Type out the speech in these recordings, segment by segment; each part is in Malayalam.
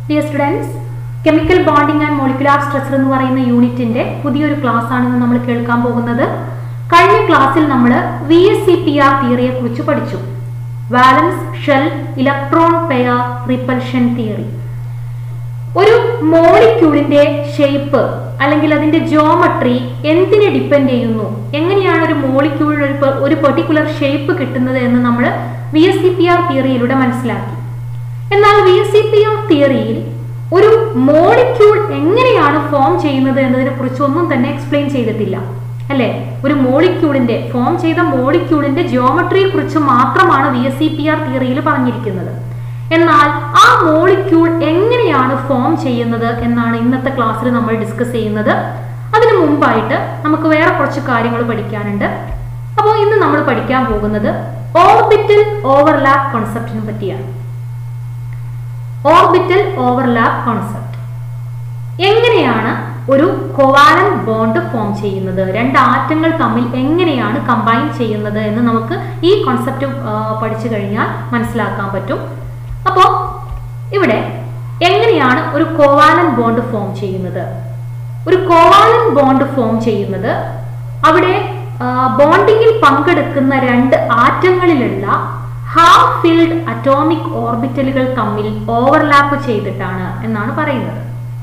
Dear students chemical bonding and molecular structure എന്ന് പറയുന്ന യൂണിറ്റിന്റെ പുതിയൊരു ക്ലാസ് ആണ് നമ്മൾ കേൾക്കാൻ പോകുന്നത് കഴിഞ്ഞ ക്ലാസ്സിൽ നമ്മൾ V S C P R തിയറിയെ കുറിച്ച് പഠിച്ചു valence shell electron pair repulsion theory ഒരു മോളിക്യൂളിന്റെ ഷേപ്പ് അല്ലെങ്കിൽ അതിന്റെ ജോമട്രി എന്തിനെ ഡിപ്പെൻഡ് ചെയ്യുന്നു എങ്ങനെയാണ് ഒരു മോളിക്യൂളിന് ഒരു പെ- ഒരു പെർട്ടിക്കുലർ ഷേപ്പ് കിട്ടുന്നത് എന്ന് നമ്മൾ V S C P R തിയറിയിലൂടെ മനസ്സിലാക്കി എന്നാൽ V S C P R തിയറിയിൽ ഒരു മോളിക്യൂൾ എങ്ങനെയാണ് ഫോം ചെയ്യുന്നത് എന്നതിനെ കുറിച്ച് ഒന്നും തന്നെ എക്സ്പ്ലെയിൻ ചെയ്തിട്ടില്ല അല്ലെ ഒരു മോളിക്യൂളിന്റെ ഫോം ചെയ്ത മോളിക്യൂളിന്റെ ജിയോമെട്രിയെ കുറിച്ച് മാത്രമാണ് V S C P R തിയറിയിൽ പറഞ്ഞിരിക്കുന്നത് എന്നാൽ ആ മോളിക്യൂൾ എങ്ങനെയാണ് ഫോം ചെയ്യുന്നത് എന്നാണ് ഇന്നത്തെ ക്ലാസ്സിൽ നമ്മൾ ഡിസ്കസ് ചെയ്യുന്നത് അതിനു മുമ്പായിട്ട് നമുക്ക് വേറെ കുറച്ച് കാര്യങ്ങൾ പഠിക്കാനുണ്ട് അപ്പോൾ ഇന്ന് നമ്മൾ പഠിക്കാൻ പോകുന്നത് ഓർബിറ്റൽ ഓവർലാപ്പ് കോൺസെപ്റ്റിനെ പറ്റിയാണ് ഓർബിറ്റൽ ഓവർലാപ്പ് കോൺസെപ്റ്റ് എങ്ങനെയാണ് ഒരു കോവാലൻ ബോണ്ട് ഫോം ചെയ്യുന്നത് രണ്ട് ആറ്റങ്ങൾ തമ്മിൽ എങ്ങനെയാണ് കമ്പൈൻ ചെയ്യുന്നത് എന്ന് നമുക്ക് ഈ കോൺസെപ്റ്റ് പഠിച്ചു കഴിഞ്ഞാൽ മനസ്സിലാക്കാൻ പറ്റും അപ്പോൾ ഇവിടെ എങ്ങനെയാണ് ഒരു കോവാലൻ ബോണ്ട് ഫോം ചെയ്യുന്നത് ഒരു കോവാലൻ ബോണ്ട് ഫോം ചെയ്യുന്നത് അവിടെ ബോണ്ടിങ്ങിൽ പങ്കെടുക്കുന്ന രണ്ട് ആറ്റങ്ങളിലുള്ള ഹാഫ് ഫിൽഡ് അറ്റോമിക് ഓർബിറ്റലുകൾ തമ്മിൽ ഓവർലാപ്പ് ചെയ്തിട്ടാണ് എന്നാണ് പറയുന്നത്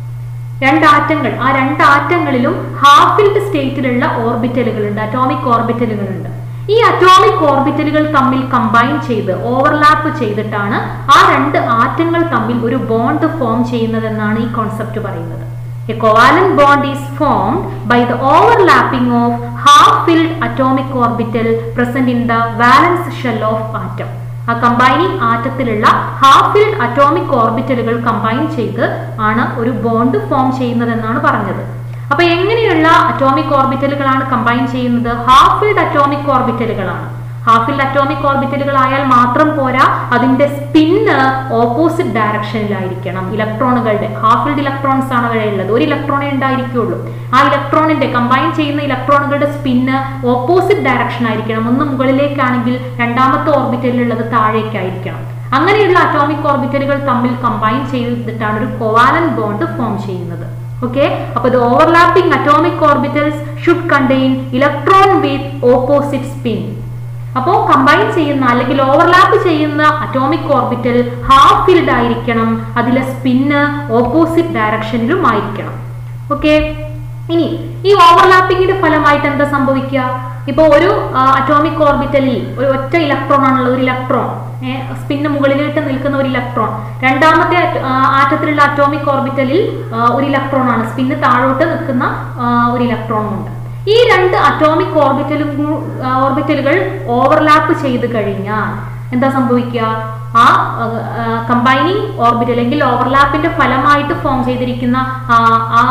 രണ്ട് ആറ്റങ്ങൾ ആ രണ്ട് ആറ്റങ്ങളിലും ഹാഫ് ഫിൽഡ് സ്റ്റേറ്റിലുള്ള ഓർബിറ്റലുകളുണ്ട് അറ്റോമിക് ഓർബിറ്റലുകളുണ്ട് ഈ അറ്റോമിക് ഓർബിറ്റലുകൾ തമ്മിൽ കമ്പൈൻ ചെയ്ത് ഓവർലാപ്പ് ചെയ്തിട്ടാണ് ആ രണ്ട് ആറ്റങ്ങൾ തമ്മിൽ ഒരു ബോണ്ട് ഫോം ചെയ്യുന്നതെന്നാണ് ഈ കോൺസെപ്റ്റ് പറയുന്നത് A covalent bond is formed by the overlapping of half-filled atomic orbital present in the valence shell of atom. ആ കമ്പൈനിങ് ആറ്റത്തിലുള്ള ഹാഫ് ഫിൽഡ് അറ്റോമിക് ഓർബിറ്റലുകൾ കമ്പൈൻ ചെയ്ത് ആണ് ഒരു ബോണ്ട് ഫോം ചെയ്യുന്നതെന്നാണ് പറഞ്ഞത് അപ്പൊ എങ്ങനെയുള്ള അറ്റോമിക് ഓർബിറ്റലുകളാണ് കമ്പൈൻ ചെയ്യുന്നത് ഹാഫ് ഫിൽഡ് അറ്റോമിക് ഓർബിറ്റലുകളാണ് ഹാഫ് ഫിൽഡ് അറ്റോമിക് ഓർബിറ്റലുകൾ ആയാൽ മാത്രം പോരാ അതിന്റെ സ്പിന്ന് ഓപ്പോസിറ്റ് ഡയറക്ഷനിലായിരിക്കണം ഇലക്ട്രോണുകളുടെ ഹാഫ് ഫിൽഡ് ഇലക്ട്രോൺസ് ആണ് അവിടെ ഉള്ളത് ഒരു ഇലക്ട്രോണേ ഉണ്ടായിരിക്കുള്ളൂ ആ ഇലക്ട്രോണിന്റെ കമ്പൈൻ ചെയ്യുന്ന ഇലക്ട്രോണുകളുടെ സ്പിന്ന് ഓപ്പോസിറ്റ് ഡയറക്ഷൻ ആയിരിക്കണം ഒന്ന് മുകളിലേക്കാണെങ്കിൽ രണ്ടാമത്തെ ഓർബിറ്റലിലുള്ളത് താഴേക്കായിരിക്കണം അങ്ങനെയുള്ള അറ്റോമിക് ഓർബിറ്റലുകൾ തമ്മിൽ കമ്പൈൻ ചെയ്തിട്ടാണ് ഒരു കോവാലൻ ബോണ്ട് ഫോം ചെയ്യുന്നത് ഓക്കെ അപ്പൊ the overlapping atomic orbitals should contain electron with opposite spin അപ്പോൾ കമ്പൈൻ ചെയ്യുന്ന അല്ലെങ്കിൽ ഓവർലാപ്പ് ചെയ്യുന്ന അറ്റോമിക് ഓർബിറ്റൽ ഹാഫ് ഫിൽഡ് ആയിരിക്കണം അതിലെ സ്പിന്ന് ഓപ്പോസിറ്റ് ഡയറക്ഷനിലും ആയിരിക്കണം ഓക്കെ ഇനി ഈ ഓവർലാപ്പിംഗിന്റെ ഫലമായിട്ട് എന്താ സംഭവിക്കുക ഇപ്പോൾ ഒരു അറ്റോമിക് ഓർബിറ്റലിൽ ഒരു ഒറ്റ ഇലക്ട്രോൺ ആണുള്ള ഒരു ഇലക്ട്രോൺ സ്പിന്ന് മുകളിലിട്ട് നിൽക്കുന്ന ഒരു ഇലക്ട്രോൺ രണ്ടാമത്തെ ആറ്റത്തിലുള്ള അറ്റോമിക് ഓർബിറ്റലിൽ ഒരു ഇലക്ട്രോൺ ആണ് സ്പിന്ന് താഴോട്ട് നിൽക്കുന്ന ഒരു ഇലക്ട്രോണും ഉണ്ട് ഈ രണ്ട് അറ്റോമിക് ഓർബിറ്റലും ഓർബിറ്റലുകൾ ഓവർലാപ്പ് ചെയ്ത് കഴിഞ്ഞാൽ എന്താ സംഭവിക്കുക ആ കമ്പൈനിങ് ഓർബിറ്റൽ അല്ലെങ്കിൽ ഓവർലാപ്പിന്റെ ഫലമായിട്ട് ഫോം ചെയ്തിരിക്കുന്ന ആ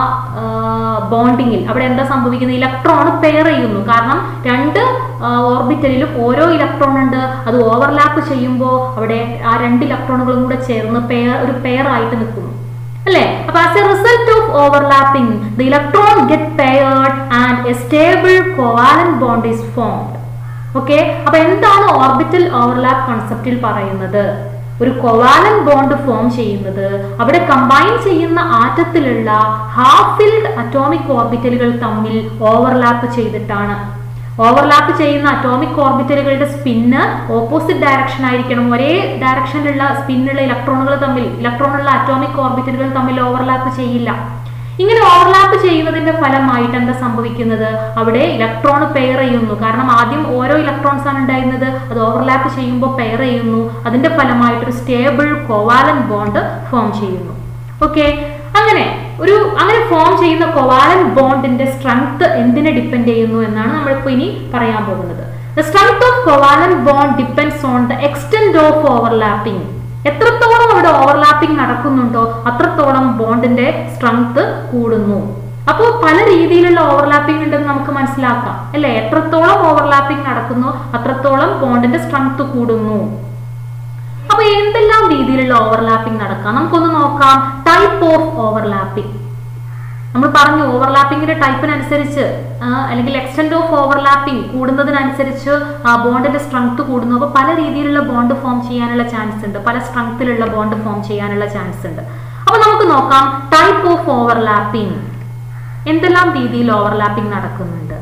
ബോണ്ടിങ്ങിൽ അവിടെ എന്താ സംഭവിക്കുന്നത് ഇലക്ട്രോൺ പെയർ ചെയ്യുന്നു കാരണം രണ്ട് ഓർബിറ്റലിലും ഓരോ ഇലക്ട്രോൺ ഉണ്ട് അത് ഓവർലാപ്പ് ചെയ്യുമ്പോൾ അവിടെ ആ രണ്ട് ഇലക്ട്രോണുകളും കൂടെ ചേർന്ന് പെയർ ഒരു പെയർ ആയിട്ട് നിൽക്കുന്നു അല്ലേ അപ്പൊ as a result of overlapping the electron get paired and a stable covalent bond is formed okay അപ്പൊ എന്താണ് ഓർബിറ്റൽ ഓവർലാപ്പ് കോൺസെപ്റ്റിൽ പറയുന്നത് ഒരു കോവാലൻ ബോണ്ട് ഫോം ചെയ്യുന്നത് അവിടെ കമ്പൈൻ ചെയ്യുന്ന ആറ്റത്തിലുള്ള ഹാഫ് ഫിൽഡ് അറ്റോമിക് ഓർബിറ്റലുകൾ തമ്മിൽ ഓവർലാപ്പ് ചെയ്തിട്ടാണ് ഓവർലാപ്പ് ചെയ്യുന്ന അറ്റോമിക് ഓർബിറ്റലുകളുടെ സ്പിന്ന് ഓപ്പോസിറ്റ് ഡയറക്ഷൻ ആയിരിക്കണം ഒരേ ഡയറക്ഷനിലുള്ള സ്പിന്നുള്ള ഇലക്ട്രോണുകൾ തമ്മിൽ ഇലക്ട്രോണുള്ള അറ്റോമിക് ഓർബിറ്റലുകൾ തമ്മിൽ ഓവർലാപ്പ് ചെയ്യില്ല ഇങ്ങനെ ഓവർലാപ്പ് ചെയ്യുന്നതിന്റെ ഫലമായിട്ട് എന്താ സംഭവിക്കുന്നത് അവിടെ ഇലക്ട്രോൺ പെയർ ചെയ്യുന്നു കാരണം ആദ്യം ഓരോ ഇലക്ട്രോൺസ് ആണ് ഉണ്ടായിരുന്നത് അത് ഓവർലാപ്പ് ചെയ്യുമ്പോൾ പെയർ ചെയ്യുന്നു അതിന്റെ ഫലമായിട്ട് ഒരു സ്റ്റേബിൾ കോവാലൻ ബോണ്ട് ഫോം ചെയ്യുന്നു ഓക്കെ അങ്ങനെ ഒരു അങ്ങനെ ഫോം ചെയ്യുന്ന കൊവാലൻ ബോണ്ടിന്റെ സ്ട്രെങ്ത് എന്തിനെ ഡിപ്പെൻഡ് ചെയ്യുന്നു എന്നാണ് നമ്മളിപ്പോൾ ഇനി പറയാൻ പോകുന്നത് the strength of covalent bond depends on the extent of overlapping എത്രത്തോളം അവിടെ ഓവർലാപ്പിംഗ് നടക്കുന്നുണ്ടോ അത്രത്തോളം ബോണ്ടിന്റെ സ്ട്രെങ്ത് കൂടുന്നു അപ്പോൾ പല രീതിയിലുള്ള ഓവർലാപ്പിംഗ് ഉണ്ടെന്ന് നമുക്ക് മനസ്സിലാക്കാം അല്ലെ എത്രത്തോളം ഓവർലാപ്പിംഗ് നടക്കുന്നു അത്രത്തോളം ബോണ്ടിന്റെ സ്ട്രെങ്ത് കൂടുന്നു അപ്പൊ എന്തെല്ലാം രീതിയിലുള്ള ഓവർലാപ്പിംഗ് നടക്കാം നമുക്കൊന്ന് നോക്കാം ടൈപ്പ് ഓഫ് ഓവർലാപ്പിംഗ് നമ്മൾ പറഞ്ഞു ഓവർലാപ്പിംഗിന്റെ ടൈപ്പിനനുസരിച്ച് അല്ലെങ്കിൽ എക്സ്റ്റെൻഡ് ഓഫ് ഓവർലാപ്പിംഗ് കൂടുന്നതിനനുസരിച്ച് ബോണ്ടിന്റെ സ്ട്രെങ്ത് കൂടുന്നു അപ്പോൾ പല രീതിയിലുള്ള ബോണ്ട് ഫോം ചെയ്യാനുള്ള ചാൻസ് ഉണ്ട് പല സ്ട്രെങ്ത്തിലുള്ള ബോണ്ട് ഫോം ചെയ്യാനുള്ള ചാൻസ് ഉണ്ട് അപ്പൊ നമുക്ക് നോക്കാം ടൈപ്പ് ഓഫ് ഓവർലാപ്പിംഗ് എന്തെല്ലാം രീതിയിൽ ഓവർലാപ്പിംഗ് നടക്കുന്നുണ്ട്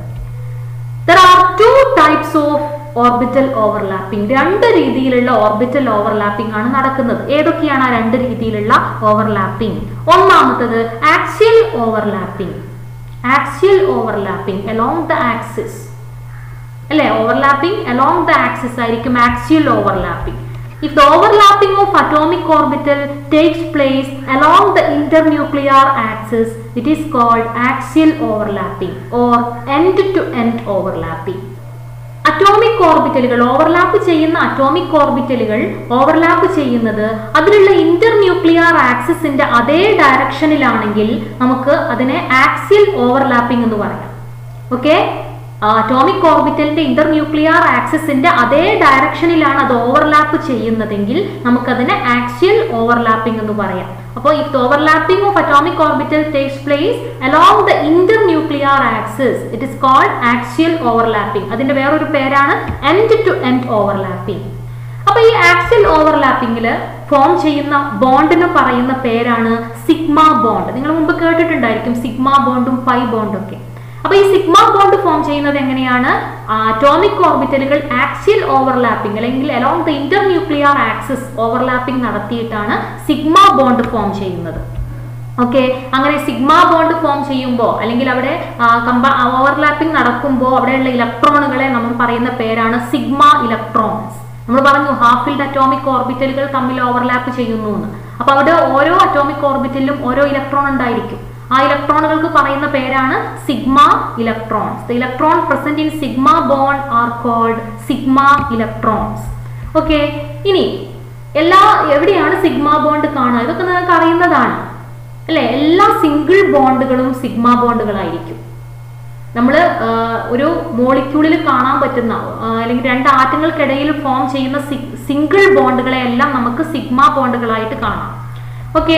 there are two types of orbital overlapping രണ്ട് രീതിയിലുള്ള ഓർബിറ്റൽ ഓവർലാപ്പിംഗ് ആണ് നടക്കുന്നത് ഏതൊക്കെയാണ് ആ രണ്ട് രീതിയിലുള്ള ഓവർലാപ്പിംഗ് ഒന്നാമത്തത് axial overlapping axial overlapping along the axis അല്ലെ ഓവർലാപ്പിംഗ് അലോങ് ദ ആക്സിസ് ആയിരിക്കും axial overlapping If the overlapping of atomic orbital takes place along the internuclear axis, it is called axial overlapping or end-to-end overlapping. Atomic ഓർബിറ്റലുകൾ ഓവർലാപ്പ് ചെയ്യുന്ന അറ്റോമിക് ഓർബിറ്റലുകൾ ഓവർലാപ്പ് ചെയ്യുന്നത് അതിലുള്ള ഇന്റർ ന്യൂക്ലിയർ ആക്സിസിന്റെ അതേ ഡയറക്ഷനിലാണെങ്കിൽ നമുക്ക് അതിനെ ആക്സിയൽ ഓവർലാപ്പിംഗ് എന്ന് പറയാം ഓക്കെ അറ്റോമിക് ഓർബിറ്റലിന്റെ ഇന്റർ ന്യൂക്ലിയർ ആക്സിസിന്റെ അതേ ഡയറക്ഷനിലാണ് അത് ഓവർലാപ്പ് ചെയ്യുന്നതെങ്കിൽ നമുക്കതിനെ ആക്സിയൽ ഓവർലാപ്പിംഗ് എന്ന് പറയാം അപ്പോൾ if overlapping of atomic orbital takes place along the Inter nuclear axis it is called axial overlapping അതിന്റെ വേറൊരു പേരാണ് എൻഡ് ടു എൻഡ് ഓവർലാപ്പിംഗ് അപ്പൊ ഈ ആക്സിയൽ ഓവർലാപ്പിംഗിൽ ഫോം ചെയ്യുന്ന ബോണ്ടിന് പറയുന്ന പേരാണ് സിഗ്മ ബോണ്ട് നിങ്ങൾ മുമ്പ് കേട്ടിട്ടുണ്ടായിരിക്കും സിഗ്മ ബോണ്ടും പൈ ബോണ്ടും ഒക്കെ അപ്പൊ ഈ സിഗ്മ ബോണ്ട് ഫോം ചെയ്യുന്നത് എങ്ങനെയാണ് അറ്റോമിക് ഓർബിറ്റലുകൾ ആക്സിയൽ ഓവർലാപ്പിംഗ് അല്ലെങ്കിൽ along the Inter nuclear axis overlapping നടത്തിയിട്ടാണ് സിഗ്മ ബോണ്ട് ഫോം ചെയ്യുന്നത് ഓക്കെ അങ്ങനെ സിഗ്മ ബോണ്ട് ഫോം ചെയ്യുമ്പോൾ അല്ലെങ്കിൽ അവിടെ ഓവർലാപ്പിംഗ് നടക്കുമ്പോൾ അവിടെയുള്ള ഇലക്ട്രോണുകളെ നമ്മൾ പറയുന്ന പേരാണ് സിഗ്മ ഇലക്ട്രോൺസ് നമ്മൾ പറഞ്ഞു ഹാഫ് ഫീൽഡ് അറ്റോമിക് ഓർബിറ്റലുകൾ തമ്മിൽ ഓവർലാപ്പ് ചെയ്യുന്നു എന്ന് അപ്പൊ അവിടെ ഓരോ അറ്റോമിക് ഓർബിറ്റലിലും ഓരോ ഇലക്ട്രോൺ ഉണ്ടായിരിക്കും ആ ഇലക്ട്രോണുകൾക്ക് പറയുന്ന പേരാണ് sigma electrons the electron present in sigma bond are called sigma electrons okay ഇനി എല്ലാ എവിടെയാണ് സിഗ്മ ബോണ്ട് കാണുക ഇതൊക്കെ നിങ്ങൾക്ക് അറിയുന്നതാണ് അല്ലെ എല്ലാ സിംഗിൾ ബോണ്ടുകളും സിഗ്മ ബോണ്ടുകളായിരിക്കും നമ്മൾ ഒരു മോളിക്യൂളിൽ കാണാൻ പറ്റുന്ന അല്ലെങ്കിൽ രണ്ട് ആറ്റങ്ങൾക്കിടയിൽ ഫോം ചെയ്യുന്ന സിംഗിൾ ബോണ്ടുകളെ എല്ലാം നമുക്ക് സിഗ്മ ബോണ്ടുകളായിട്ട് കാണാം ഓക്കെ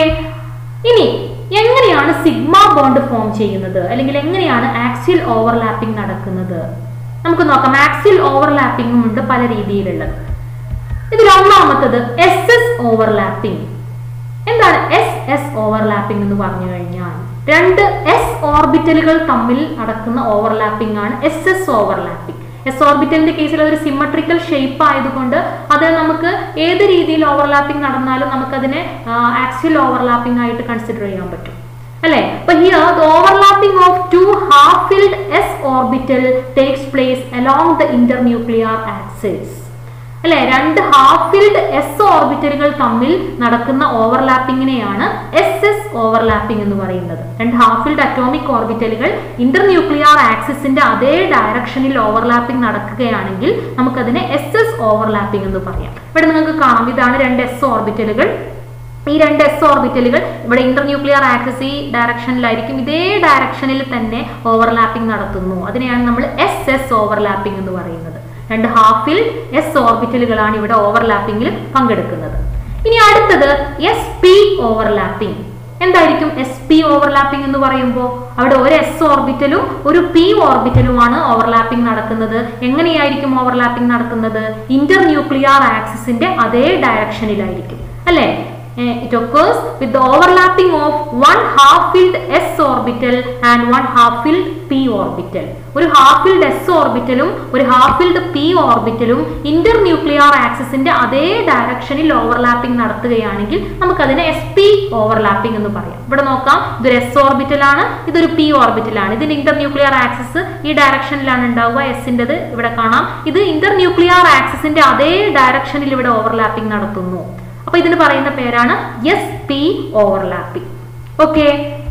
ഇനി എങ്ങനെയാണ് സിഗ്മ ബോണ്ട് ഫോം ചെയ്യുന്നത് അല്ലെങ്കിൽ എങ്ങനെയാണ് ആക്സിയൽ ഓവർലാപ്പിംഗ് നടക്കുന്നത് നമുക്ക് നോക്കാം ആക്സിയൽ ഓവർലാപ്പിംഗും ഉണ്ട് പല രീതിയിലുള്ളത് ഇതിൽ ഒന്നാമത്തത് എസ് എസ് ഓവർലാപ്പിംഗ് എന്താണ് എസ് എസ് ഓവർലാപ്പിംഗ് എന്ന് പറഞ്ഞു കഴിഞ്ഞാൽ രണ്ട് എസ് ഓർബിറ്റലുകൾ തമ്മിൽ നടക്കുന്ന ഓവർലാപ്പിംഗ് ആണ് എസ് എസ് ഓവർലാപ്പിംഗ് എസ് ഓർബിറ്റലിന്റെ കേസിൽ അതൊരു സിമ്മട്രിക്കൽ ഷേപ്പ് ആയതുകൊണ്ട് അത് നമുക്ക് ഏത് രീതിയിൽ ഓവർലാപ്പിംഗ് നടന്നാലും നമുക്കതിനെ ആക്സിയൽ ഓവർലാപ്പിംഗ് ആയിട്ട് കൺസിഡർ ചെയ്യാൻ പറ്റും അല്ലെ അപ്പൊ here the overlapping of two half filled S orbital takes place along the Inter nuclear axis അല്ലെ രണ്ട് ഹാഫ് ഫിൽഡ് എസ് ഓർബിറ്റലുകൾ തമ്മിൽ നടക്കുന്ന ഓവർലാപ്പിങ്ങിനെയാണ് എസ് എസ് ഓവർലാപ്പിംഗ് എന്ന് പറയുന്നത് രണ്ട് ഹാഫ് ഫിൽഡ് അറ്റോമിക് ഓർബിറ്റലുകൾ ഇന്റർ ന്യൂക്ലിയർ ആക്സിസിന്റെ അതേ ഡയറക്ഷനിൽ ഓവർലാപ്പിംഗ് നടക്കുകയാണെങ്കിൽ നമുക്കതിനെ എസ് എസ് ഓവർലാപ്പിംഗ് എന്ന് പറയാം ഇവിടെ നിങ്ങൾക്ക് കാണാം ഇതാണ് രണ്ട് എസ് ഓർബിറ്റലുകൾ ഈ രണ്ട് എസ് ഓർബിറ്റലുകൾ ഇവിടെ ഇന്റർ ന്യൂക്ലിയർ ആക്സിസ് ഈ ഡയറക്ഷനിലായിരിക്കും ഇതേ ഡയറക്ഷനിൽ തന്നെ ഓവർലാപ്പിംഗ് നടത്തുന്നു അതിനെയാണ് നമ്മൾ എസ് എസ് ഓവർലാപ്പിംഗ് എന്ന് പറയുന്നത് രണ്ട് ഹാഫിൽ എസ് ഓർബിറ്റലുകളാണ് ഇവിടെ ഓവർലാപ്പിംഗിൽ പങ്കെടുക്കുന്നത് ഇനി അടുത്തത് എസ് പി ഓവർലാപ്പിംഗ് എന്തായിരിക്കും എസ് പി ഓവർലാപ്പിംഗ് എന്ന് പറയുമ്പോൾ അവിടെ ഒരു എസ് ഓർബിറ്റലും ഒരു പി ഓർബിറ്റലുമാണ് ഓവർലാപ്പിംഗ് നടക്കുന്നത് എങ്ങനെയായിരിക്കും ഓവർലാപ്പിംഗ് നടക്കുന്നത് ഇന്റർ ന്യൂക്ലിയർ ആക്സിസിന്റെ അതേ ഡയറക്ഷനിലായിരിക്കും അല്ലെ it occurs with the overlapping of one half-filled s orbital and one half-filled p orbital. ഒരു ഹാഫ്-ഫിൽഡ് എസ് ഓർബിറ്റലും ഒരു ഹാഫ്-ഫിൽഡ് പി ഓർബിറ്റലും ഇന്റർ ന്യൂക്ലിയർ ആക്സിസിന്റെ അതേ ഡയറക്ഷനിൽ ഓവർലാപ്പിംഗ് നടത്തുകയാണെങ്കിൽ നമുക്കതിനെ എസ് പി ഓവർലാപ്പിംഗ് എന്ന് പറയാം ഇവിടെ നോക്കാം ഇതൊരു എസ് ഓർബിറ്റൽ ആണ് ഇതൊരു പി ഓർബിറ്റൽ ആണ് ഇതിന്റെ ഇന്റർ ന്യൂക്ലിയർ ആക്സിസ് ഈ ഡയറക്ഷനിലാണ് ഉണ്ടാവുക എസിൻ്റെത് ഇവിടെ കാണാം ഇത് ഇന്റർ ന്യൂക്ലിയർ ആക്സിസിന്റെ അതേ ഡയറക്ഷനിൽ ഇവിടെ ഓവർലാപ്പിംഗ് നടത്തുന്നു അപ്പൊ ഇതിന് പറയുന്ന പേരാണ് എസ് പി ഓവർലാപ്പിംഗ് ഓക്കെ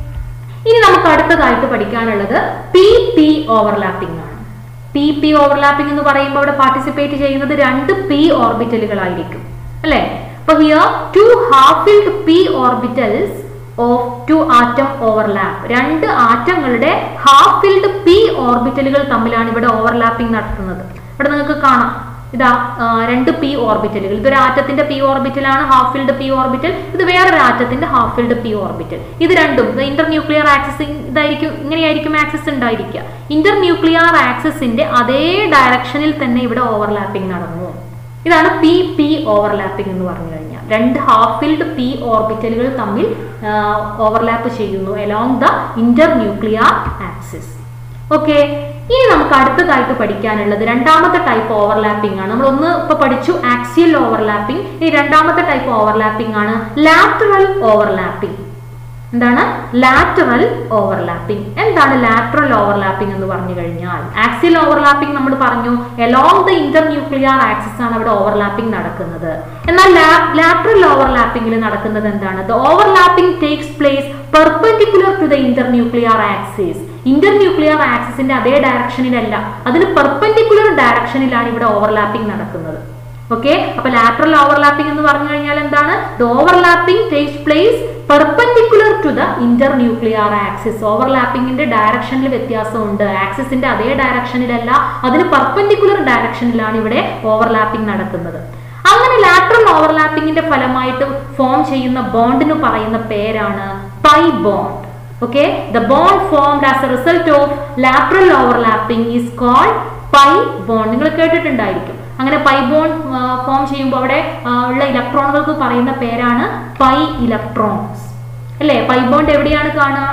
ഇനി നമുക്ക് അടുത്തതായിട്ട് പഠിക്കാനുള്ളത് പി പി ഓവർലാപ്പിംഗ് ആണ് പി പി ഓവർലാപ്പിംഗ് എന്ന് പറയുമ്പോൾ അവിടെ പാർട്ടിസിപ്പേറ്റ് ചെയ്യുന്നത് രണ്ട് പി ഓർബിറ്റലുകളായിരിക്കും അല്ലെ അപ്പൊ here two half filled P orbitals of two atom overlap രണ്ട് ആറ്റങ്ങളുടെ ഹാഫ് ഫിൽഡ് പി ഓർബിറ്റലുകൾ തമ്മിലാണ് ഇവിടെ ഓവർലാപ്പിംഗ് നടത്തുന്നത് ഇവിടെ നിങ്ങൾക്ക് കാണാം ഇതാ രണ്ട് പി ഓർബിറ്റലുകൾ ഇതൊരു ആറ്റത്തിന്റെ പി ഓർബിറ്റലാണ് ഹാഫ് ഫിൽഡ് പി ഓർബിറ്റൽ ഇത് വേറൊരു ആറ്റത്തിന്റെ ഹാഫ് ഫിൽഡ് പി ഓർബിറ്റൽ ഇത് രണ്ടും ഇന്റർ ന്യൂക്ലിയർ ആക്സിസ് ഇതായിരിക്കും ഇങ്ങനെയായിരിക്കും ആക്സിസ് ഉണ്ടായിരിക്കുക ഇന്റർ ന്യൂക്ലിയർ ആക്സിസിന്റെ അതേ ഡയറക്ഷനിൽ തന്നെ ഇവിടെ ഓവർലാപ്പിംഗ് നടന്നു ഇതാണ് പി പി ഓവർലാപ്പിംഗ് എന്ന് പറഞ്ഞു കഴിഞ്ഞാൽ രണ്ട് ഹാഫ് ഫിൽഡ് പി ഓർബിറ്റലുകൾ തമ്മിൽ ഓവർലാപ്പ് ചെയ്യുന്നു along the Inter nuclear axis okay ഇനി നമുക്ക് അടുത്തതായിട്ട് പഠിക്കാനുള്ളത് രണ്ടാമത്തെ ടൈപ്പ് ഓവർലാപ്പിംഗ് ആണ് നമ്മൾ ഒന്ന് ഇപ്പൊ പഠിച്ചു ആക്സിയൽ ഓവർലാപ്പിംഗ് ഈ രണ്ടാമത്തെ ടൈപ്പ് ഓവർലാപ്പിംഗ് ആണ് ലാറ്ററൽ ഓവർലാപ്പിംഗ് എന്താണ് ലാറ്ററൽ ഓവർലാപ്പിംഗ് എന്താണ് ലാറ്ററൽ ഓവർലാപ്പിംഗ് എന്ന് പറഞ്ഞു കഴിഞ്ഞാൽ ആക്സിയൽ ഓവർലാപ്പിംഗ് നമ്മൾ പറഞ്ഞു along the Inter nuclear axis ആണ് അവിടെ ഓവർലാപ്പിംഗ് നടക്കുന്നത് എന്നാൽ ലാറ്ററൽ ഓവർലാപ്പിംഗിൽ നടക്കുന്നത് എന്താണ് the overlapping takes place perpendicular to the Inter nuclear axis inter nuclear ആക്സിസിന്റെ അതേ ഡയറക്ഷനിലല്ല അതിന് പെർപെൻഡിക്കുലർ ഡയറക്ഷനിലാണ് ഇവിടെ ഓവർലാപ്പിംഗ് നടക്കുന്നത് ഓക്കെ അപ്പൊ ലാറ്ററൽ ഓവർലാപ്പിംഗ് എന്ന് പറഞ്ഞു കഴിഞ്ഞാൽ എന്താണ് the overlapping takes place perpendicular to the Inter nuclear axis ഓവർലാപ്പിംഗിന്റെ ഡയറക്ഷനിൽ വ്യത്യാസമുണ്ട് ആക്സിസിന്റെ അതേ ഡയറക്ഷനിലല്ല അതിന് പെർപെൻഡിക്കുലർ ഡയറക്ഷനിലാണ് ഇവിടെ ഓവർലാപ്പിംഗ് നടക്കുന്നത് അങ്ങനെ ലാറ്ററൽ ഓവർലാപ്പിംഗിന്റെ ഫലമായിട്ട് ഫോം ചെയ്യുന്ന ബോണ്ടിന് പറയുന്ന പേരാണ് pi bond okay the bond formed as a result of lateral overlapping is called pi bond നിങ്ങൾ കേട്ടിട്ടുണ്ടായിരിക്കും അങ്ങനെ പൈ ബോണ്ട് ഫോം ചെയ്യുമ്പോൾ അവിടെ ആ, ഉള്ള ഇലക്ട്രോണുകൾക്ക് പറയുന്ന പേരാണ് പൈ ഇലക്ട്രോൺസ് അല്ലേ പൈ ബോണ്ട് എവിടെയാണ് കാണുക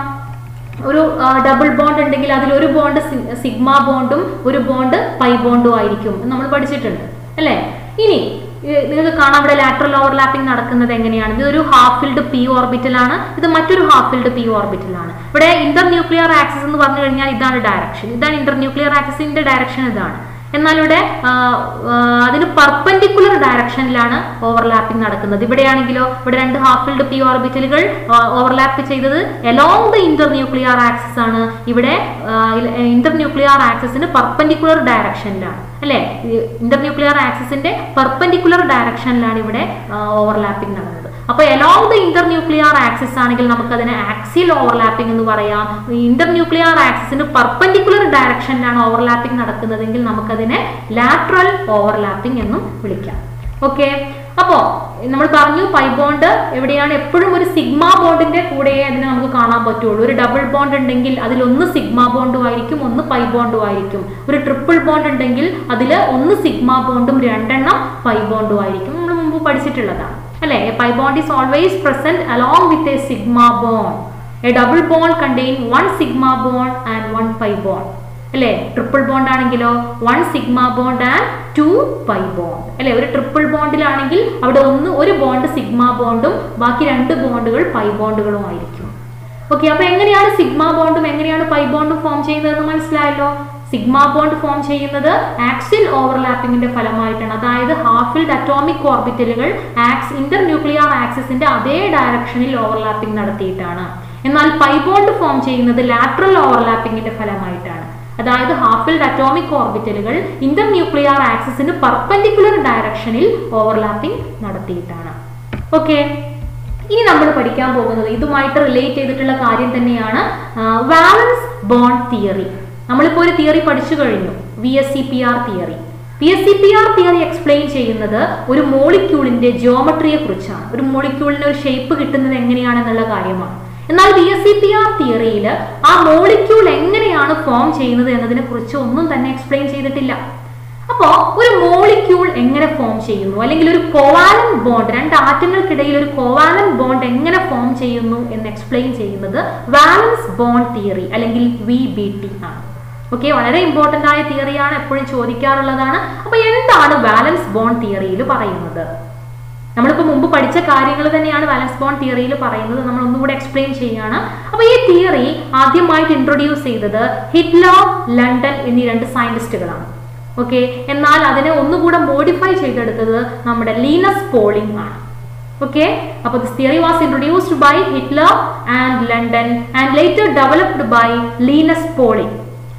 ഒരു ഡബിൾ ബോണ്ട് ഉണ്ടെങ്കിൽ അതിൽ ഒരു ബോണ്ട് സിഗ്മ ബോണ്ടും ഒരു ബോണ്ട് പൈ ബോണ്ടും ആയിരിക്കും എന്ന് നമ്മൾ പഠിച്ചിട്ടുണ്ട് അല്ലേ ഇനി ഏർ നിങ്ങൾക്ക് കാണാം ഇവിടെ ലാറ്ററൽ ഓവർലാപ്പിംഗ് നടക്കുന്നത് എങ്ങനെയാണ് ഇത് ഒരു ഹാഫ് ഫിൽഡ് പി ഓർബിറ്റലാണ് ഇത് മറ്റൊരു ഹാഫ് ഫിൽഡ് പി ഓർബിറ്റലാണ് ഇവിടെ ഇന്റർ ന്യൂക്ലിയർ ആക്സിസ് എന്ന് പറഞ്ഞു കഴിഞ്ഞാൽ ഇതാണ് ഡയറക്ഷൻ ഇതാണ് ഇന്റർ ന്യൂക്ലിയർ ആക്സിസിന്റെ ഡയറക്ഷൻ ഇതാണ് എന്നാൽ ഇവിടെ ആ, ആ, അതിന് പെർപെൻഡിക്കുലർ ഡയറക്ഷനിലാണ് ഓവർലാപ്പിംഗ് നടക്കുന്നത് ഇവിടെയാണെങ്കിലോ ഇവിടെ രണ്ട് ഹാഫ് ഫിൽഡ് പി ഓർബിറ്റലുകൾ ഓവർലാപ്പ് ചെയ്തത് along the Inter nuclear axis ആണ് ഇവിടെ ഇന്റർ ന്യൂക്ലിയർ ആക്സിസിന് പെർപെൻഡിക്കുലർ ഡയറക്ഷനിലാണ് അല്ലെ ഇന്റർ ന്യൂക്ലിയർ ആക്സിസിന്റെ പെർപെൻഡിക്കുലർ ഡയറക്ഷനിലാണ് ഇവിടെ ഓവർലാപ്പിംഗ് നടന്നത് അപ്പൊ along the Inter nuclear axis ആണെങ്കിൽ നമുക്ക് അതിനെ ആക്സിയൽ ഓവർലാപ്പിംഗ് എന്ന് പറയാം ഇന്റർ ന്യൂക്ലിയർ ആക്സിസിന് പെർപെൻഡിക്കുലർ ഡയറക്ഷനിലാണ് ഓവർലാപ്പിംഗ് നടക്കുന്നതെങ്കിൽ നമുക്കതിനെ ലാറ്ററൽ ഓവർലാപ്പിംഗ് എന്നും വിളിക്കാം ഓക്കെ അപ്പോ നമ്മൾ പറഞ്ഞു പൈ ബോണ്ട് എവിടെയാണ് എപ്പോഴും ഒരു സിഗ്മ ബോണ്ടിന്റെ കൂടെ അതിനെ നമുക്ക് കാണാൻ പറ്റുള്ളൂ ഒരു ഡബിൾ ബോണ്ട് ഉണ്ടെങ്കിൽ അതിൽ ഒന്ന് സിഗ്മ ബോണ്ടും ആയിരിക്കും ഒന്ന് പൈ ബോണ്ടും ആയിരിക്കും ഒരു ട്രിപ്പിൾ ബോണ്ട് ഉണ്ടെങ്കിൽ അതിൽ ഒന്ന് സിഗ്മ ബോണ്ടും രണ്ടെണ്ണം പൈ ബോണ്ടും ആയിരിക്കും നമ്മൾ മുമ്പ് പഠിച്ചിട്ടുള്ളതാണ് അല്ലെ pi bond is always present along with a sigma bond a double bond contain one sigma bond and one pi bond അല്ലേ ട്രിപ്പിൾ ബോണ്ട് ആണെങ്കിലോ one sigma bond and two pi bond അല്ലെ ഒരു ട്രിപ്പിൾ ബോണ്ടിലാണെങ്കിൽ അവിടെ ഒന്ന് ഒരു ബോണ്ട് സിഗ്മ ബോണ്ടും ബാക്കി രണ്ട് ബോണ്ടുകൾ പൈ ബോണ്ടുകളും ആയിരിക്കും ഓക്കെ അപ്പൊ എങ്ങനെയാണ് സിഗ്മ ബോണ്ടും എങ്ങനെയാണ് പൈ ബോണ്ടും ഫോം ചെയ്യുന്നതെന്ന് മനസ്സിലായല്ലോ സിഗ്മ ബോണ്ട് ഫോം ചെയ്യുന്നത് ആക്സിൽ ഓവർലാപ്പിംഗിന്റെ ഫലമായിട്ടാണ് അതായത് ഹാഫിൽഡ് അറ്റോമിക് ഓർബിറ്റലുകൾ ആക്സ് ഇന്റർ ന്യൂക്ലിയർ ആക്സിസിന്റെ അതേ ഡയറക്ഷനിൽ ഓവർലാപ്പിംഗ് നടത്തിയിട്ടാണ് എന്നാൽ പൈ ബോണ്ട് ഫോം ചെയ്യുന്നത് ലാറ്ററൽ ഓവർലാപ്പിംഗിന്റെ ഫലമായിട്ടാണ് അതായത് ഹാഫിൽഡ് അറ്റോമിക് ഓർബിറ്റലുകൾ ഇന്റർ ന്യൂക്ലിയർ ആക്സിസിന് പെർപെൻഡിക്കുലർ ഡയറക്ഷനിൽ ഓവർലാപ്പിംഗ് നടത്തിയിട്ടാണ് ഓക്കെ ഇനി നമ്മൾ പഠിക്കാൻ പോകുന്നത് ഇതുമായിട്ട് റിലേറ്റ് ചെയ്തിട്ടുള്ള കാര്യം തന്നെയാണ് വാലൻസ് ബോണ്ട് തിയറി നമ്മളിപ്പോൾ ഒരു തിയറി പഠിച്ചു കഴിഞ്ഞു V S C P R theory P S C P R theory explain ചെയ്യുന്നത് ഒരു മോളിക്യൂളിന്റെ ജിയോമെട്രിയെ കുറിച്ചാണ് ഒരു മോളിക്യൂളിന് ഒരു ഷേപ്പ് കിട്ടുന്നത് എങ്ങനെയാണെന്നുള്ള കാര്യമാണ് എന്നാൽ B S C P R തിയറിയിൽ ആ മോളിക്യൂൾ എങ്ങനെയാണ് ഫോം ചെയ്യുന്നത് എന്നതിനെ കുറിച്ച് ഒന്നും തന്നെ എക്സ്പ്ലെയിൻ ചെയ്തിട്ടില്ല അപ്പോൾ ഒരു മോളിക്യൂൾ എങ്ങനെ ഫോം ചെയ്യുന്നു അല്ലെങ്കിൽ ഒരു കോവാലൻ ബോണ്ട് രണ്ട് ആറ്റങ്ങൾക്കിടയിൽ ഒരു കോവാലൻ ബോണ്ട് എങ്ങനെ ഫോം ചെയ്യുന്നു എന്ന് എക്സ്പ്ലെയിൻ ചെയ്യുന്നത് വാലൻസ് ബോണ്ട് തിയറി അല്ലെങ്കിൽ വി ബി ടി ആണ് ഓക്കെ വളരെ ഇമ്പോർട്ടന്റ് ആയ തിയറിയാണ് എപ്പോഴും ചോദിക്കാറുള്ളതാണ് അപ്പൊ എന്താണ് വാലൻസ് ബോണ്ട് തിയറിയിൽ പറയുന്നത് നമ്മളിപ്പോൾ മുമ്പ് പഠിച്ച കാര്യങ്ങൾ തന്നെയാണ് വാലൻസ് ബോണ്ട് തിയറിയിൽ പറയുന്നത് നമ്മൾ ഒന്നുകൂടെ എക്സ്പ്ലെയിൻ ചെയ്യുകയാണ് അപ്പോൾ ഈ തിയറി ആദ്യമായിട്ട് ഇൻട്രൊഡ്യൂസ് ചെയ്തത് ഹിറ്റ്ലർ ലണ്ടൻ എന്നീ രണ്ട് സയന്റിസ്റ്റുകളാണ് ഓക്കെ എന്നാൽ അതിനെ ഒന്നുകൂടെ മോഡിഫൈ ചെയ്തെടുത്തത് നമ്മുടെ ലീനസ് പോളിംഗ് ആണ് ഓക്കെ അപ്പോൾ this theory was introduced by Hitler and London and later developed by Linus Pauling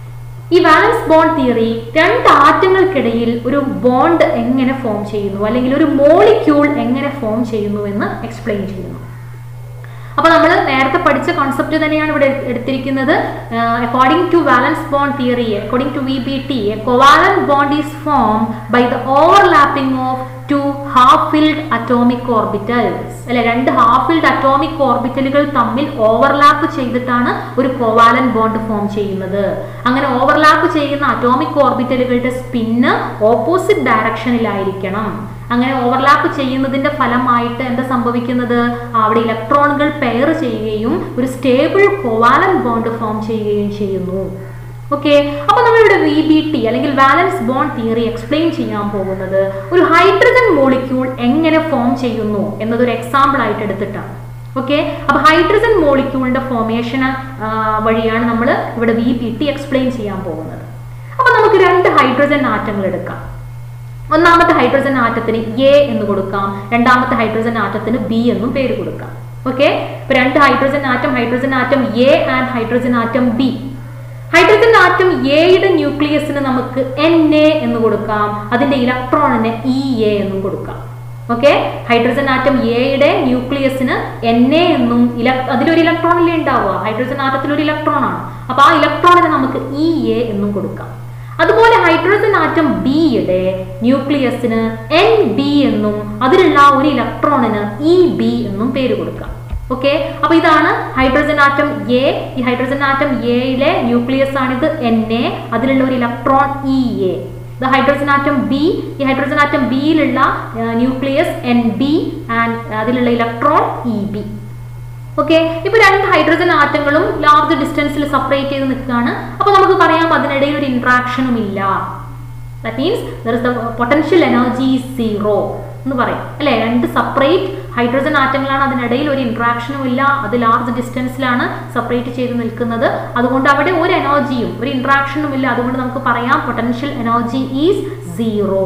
ഈ വാലൻസ് ബോണ്ട് തിയറി രണ്ട് ആറ്റങ്ങൾക്കിടയിൽ ഒരു ബോണ്ട് എങ്ങനെ ഫോം ചെയ്യുന്നു അല്ലെങ്കിൽ ഒരു മോളിക്യൂൾ എങ്ങനെ ഫോം ചെയ്യുന്നു എന്ന് എക്സ്പ്ലെയിൻ ചെയ്യുന്നു അപ്പൊ നമ്മൾ നേരത്തെ പഠിച്ച കോൺസെപ്റ്റ് തന്നെയാണ് ഇവിടെ എടുത്തിരിക്കുന്നത് according to valence bond theory according to V B T a covalent bond is form by the overlapping of two half filled atomic orbitals അല്ലെ രണ്ട് ഹാഫ് ഫിൽഡ് അറ്റോമിക് ഓർബിറ്റലുകൾ തമ്മിൽ ഓവർലാപ്പ് ചെയ്തിട്ടാണ് ഒരു കോവാലൻ ബോണ്ട് ഫോം ചെയ്യുന്നത് അങ്ങനെ ഓവർലാപ്പ് ചെയ്യുന്ന അറ്റോമിക് ഓർബിറ്റലുകളുടെ സ്പിന്ന് ഓപ്പോസിറ്റ് ഡയറക്ഷനിലായിരിക്കണം അങ്ങനെ ഓവർലാപ്പ് ചെയ്യുന്നതിന്റെ ഫലമായിട്ട് എന്താ സംഭവിക്കുന്നത് അവിടെ ഇലക്ട്രോണുകൾ പെയർ ചെയ്യുകയും ഒരു സ്റ്റേബിൾ കോവാലൻ ബോണ്ട് ഫോം ചെയ്യുകയും ചെയ്യുന്നു ഓക്കെ അപ്പൊ നമ്മളിവിടെ വി ബി ടി അല്ലെങ്കിൽ വാലൻസ് ബോണ്ട് തിയറി എക്സ്പ്ലെയിൻ ചെയ്യാൻ പോകുന്നത് ഒരു ഹൈഡ്രജൻ മോളിക്യൂൾ എങ്ങനെ ഫോം ചെയ്യുന്നു എന്നതൊരു എക്സാമ്പിൾ ആയിട്ട് എടുത്തിട്ടാണ് ഓക്കെ അപ്പൊ ഹൈഡ്രജൻ മോളിക്യൂളിന്റെ ഫോർമേഷൻ വഴിയാണ് നമ്മൾ ഇവിടെ വി ബി ടി എക്സ്പ്ലെയിൻ ചെയ്യാൻ പോകുന്നത് അപ്പൊ നമുക്ക് രണ്ട് ഹൈഡ്രജൻ ആറ്റങ്ങൾ എടുക്കാം ഒന്നാമത്തെ ഹൈഡ്രജൻ ആറ്റത്തിന് എ എന്ന് കൊടുക്കാം രണ്ടാമത്തെ ഹൈഡ്രജൻ ആറ്റത്തിന് ബി എന്നും പേര് കൊടുക്കാം ഓക്കെ ഇപ്പൊ രണ്ട് hydrogen atom hydrogen atom A and hydrogen atom B hydrogen atom എയുടെ ന്യൂക്ലിയസിന് നമുക്ക് എൻ എ എന്ന് കൊടുക്കാം അതിന്റെ ഇലക്ട്രോണിന് ഇ എ എന്നും കൊടുക്കാം ഓക്കെ ഹൈഡ്രജൻ ആറ്റം എയുടെ ന്യൂക്ലിയസിന് എൻ എ എന്നും ഇല അതിലൊരു ഇലക്ട്രോൺ അല്ലേ ഉണ്ടാവുക ഹൈഡ്രജൻ ആറ്റത്തിൽ ഒരു ഇലക്ട്രോൺ ആണ് അപ്പൊ ആ ഇലക്ട്രോണിന് നമുക്ക് ഇ എ എന്നും കൊടുക്കാം അതുപോലെ ഹൈഡ്രജൻ ആറ്റം ബിയുടെ ന്യൂക്ലിയസിന് എൻ ബി എന്നും അതിലുള്ള ഒരു ഇലക്ട്രോണിന് ഇ ബി എന്നും പേര് കൊടുക്കാം ഓക്കെ അപ്പൊ ഇതാണ് ഹൈഡ്രജൻ ആറ്റം എ ഈ ഹൈഡ്രജൻ ആറ്റം എയിലെ ന്യൂക്ലിയസ് ആണിത് എൻ എ അതിലുള്ള ഒരു electron E A the hydrogen atom B ഈ ഹൈഡ്രജൻ ആറ്റം ബിയിലുള്ള ന്യൂക്ലിയസ് എൻ ബി ആൻഡ് അതിലുള്ള ഇലക്ട്രോൺ ഇ ബി ഓക്കെ ഇപ്പൊ രണ്ട് ഹൈഡ്രജൻ ആറ്റങ്ങളും ലാർജ് ഡിസ്റ്റൻസിൽ സെപ്പറേറ്റ് ചെയ്ത് നിൽക്കുകയാണ് അപ്പൊ നമുക്ക് പറയാം അതിനിടയിൽ ഒരു ഇന്ററാക്ഷനും ഇല്ല that means there is the potential energy zero എന്ന് പറയാം അല്ലെ രണ്ട് സെപ്പറേറ്റ് ഹൈഡ്രജൻ ആറ്റങ്ങളാണ് അതിനിടയിൽ ഒരു ഇന്ററാക്ഷനും ഇല്ല അത് ലാർജ് ഡിസ്റ്റൻസിലാണ് സെപ്പറേറ്റ് ചെയ്ത് നിൽക്കുന്നത് അതുകൊണ്ട് അവിടെ ഒരു എനർജിയും ഒരു ഇന്ററാക്ഷനും ഇല്ല അതുകൊണ്ട് നമുക്ക് പറയാം പൊട്ടൻഷ്യൽ എനർജി ഈസ് സീറോ